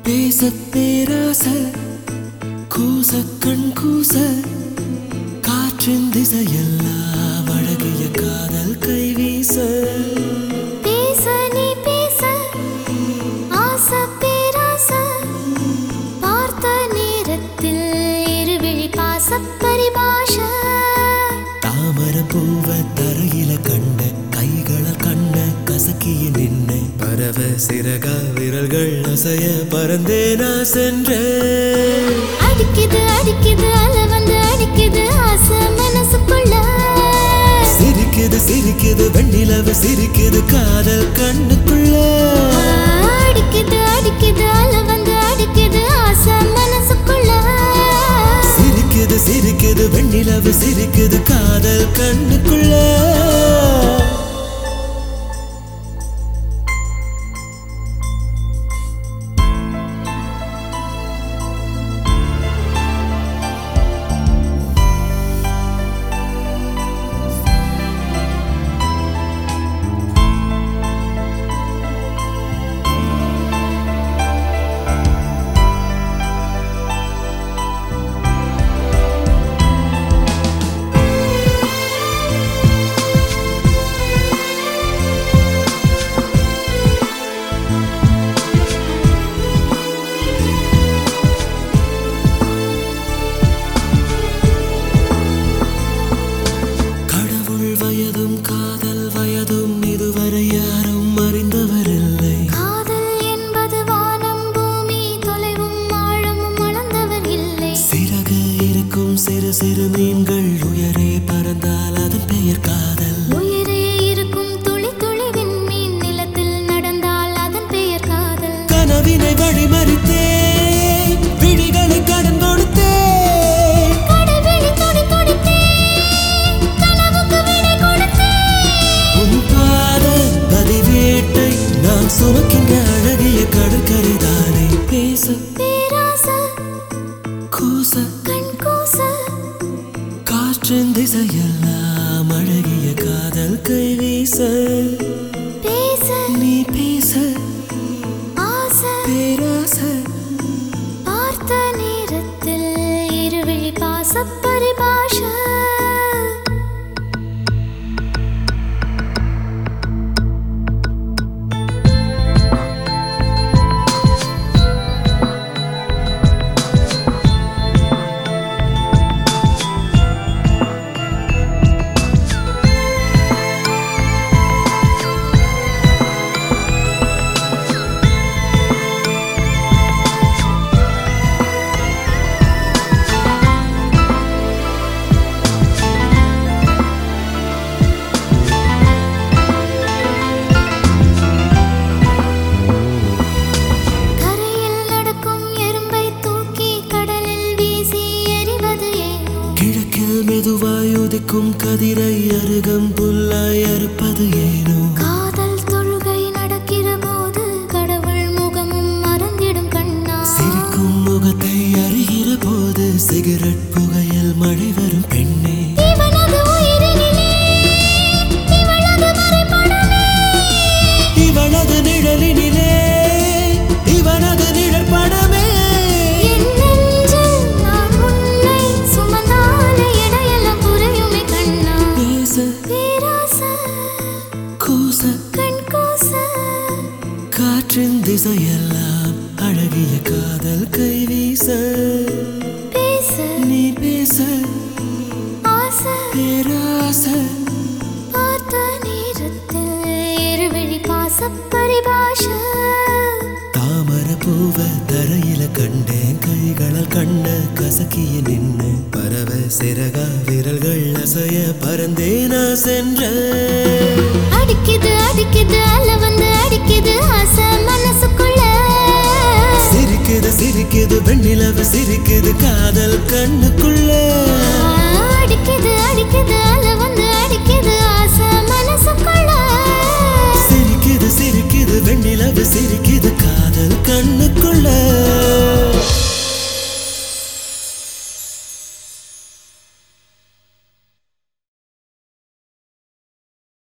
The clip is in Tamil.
பேச பேராச கூச கண் கூச காற்றின் திசையெல்லாம் அழகிய காதல் கைவீச பேச நீ பேச ஆசை பேராச பார்த்த நேரத்தில் இருவிழி பாச பரிபாஷ தாமர பூவ தரையில கண்ட கைகளால் கண்ண கசக்கிய நின்ன பரவ சிறக விரல்கள் அசைய பறந்தே நான் சென்றேன் அடிக்குது அடிக்குது அல வந்து அடிக்குது ஆசை மனசுக்குள்ள சிரிக்குது சிரிக்குது வெண்ணிலவு சிரிக்குது காதல் கண்ணுக்குள்ள அடிக்குது அடிக்குது அல வந்து அடிக்குது ஆசை மனசுக்குள்ள சிரிக்குது சிரிக்குது வெண்ணிலவு சிரிக்குது காதல் கண்ணுக்குள்ள கடவுள் வயதும் காதல் வயதும் இதுவரை யாரும் அறிந்தவரில்லை காதல் என்பது வானம் பூமி தொலைவும் ஆழமும் அளந்தவர் இல்லை சிறகு இருக்கும் சிறு சிறு மீன்கள் உயரே பறந்தால் அதன் பெயர் காதல் உயிரே இருக்கும் துளி துளி விண்மீன் நிலத்தில் நடந்தால் அதன் பெயர் காதல் கனவினை வழிமறித்தே விழிகளை கடன் கொடுத்தே கடவிழி துடி துடித்தே கனவுக்கு விடை கொடுத்தே உன் பாத பதிவேட்டை நான் சுமக்கின்ற அழகிய கடற்கரைதானே பேச பேராச கூச கண் கூச காற்றின் திசையெல்லாம் அழகிய காதல் கைவீச பேச நீ பேச ஆசை பேராச பார்த்த நேரத்தில் இருவிழி பாச பரிபாஷ கரையில் நடக்கும் எறும்பை தூக்கி கடலில் வீசி எறிவது ஏனோ கிழக்கில் மெதுவாய் உதிக்கும் கதிரை அருகம் புல்லாய் அறுப்பது ஏனோ காதல் தொழுகை நடக்கிற போது கடவுள் முகமும் மறந்திடும் கண்ணா சிரிக்கும் முகத்தை அறிகிற போது சிகரெட் புகையில் மழை வரும் பெண்ணே இவனது உயிரினிலே இவளது மறைபடமே இவனது நிழலினிலே இவனது நிழல் படமே என் நெஞ்சில் நான் உன்னை சுமந்தாலே இடையெல்லாம் குறையுமே கண்ணா பேச பேராச கூச கண் கூச காற்றின் திசையெல்லாம் அழகிய காதல் கைவீச பேச நீ பேச ஆசை பேராச பார்த்த நேரத்தில் இருவிழி பாச பரிபாஷ தாமர பூவ தரையில கண்டேன் கைகளால் கண்ண கசக்கிய நின்னு பறவ சிறக விரல்கள் அசைய பறந்தே நான் சென்றேன் அடிக்குது அடிக்குது அல வந்து அடிக்குது ஆசை மனசுக்குள்ள சிரிக்குது சிரிக்குது வெண்ணிலவு சிரிக்குது காதல் கண்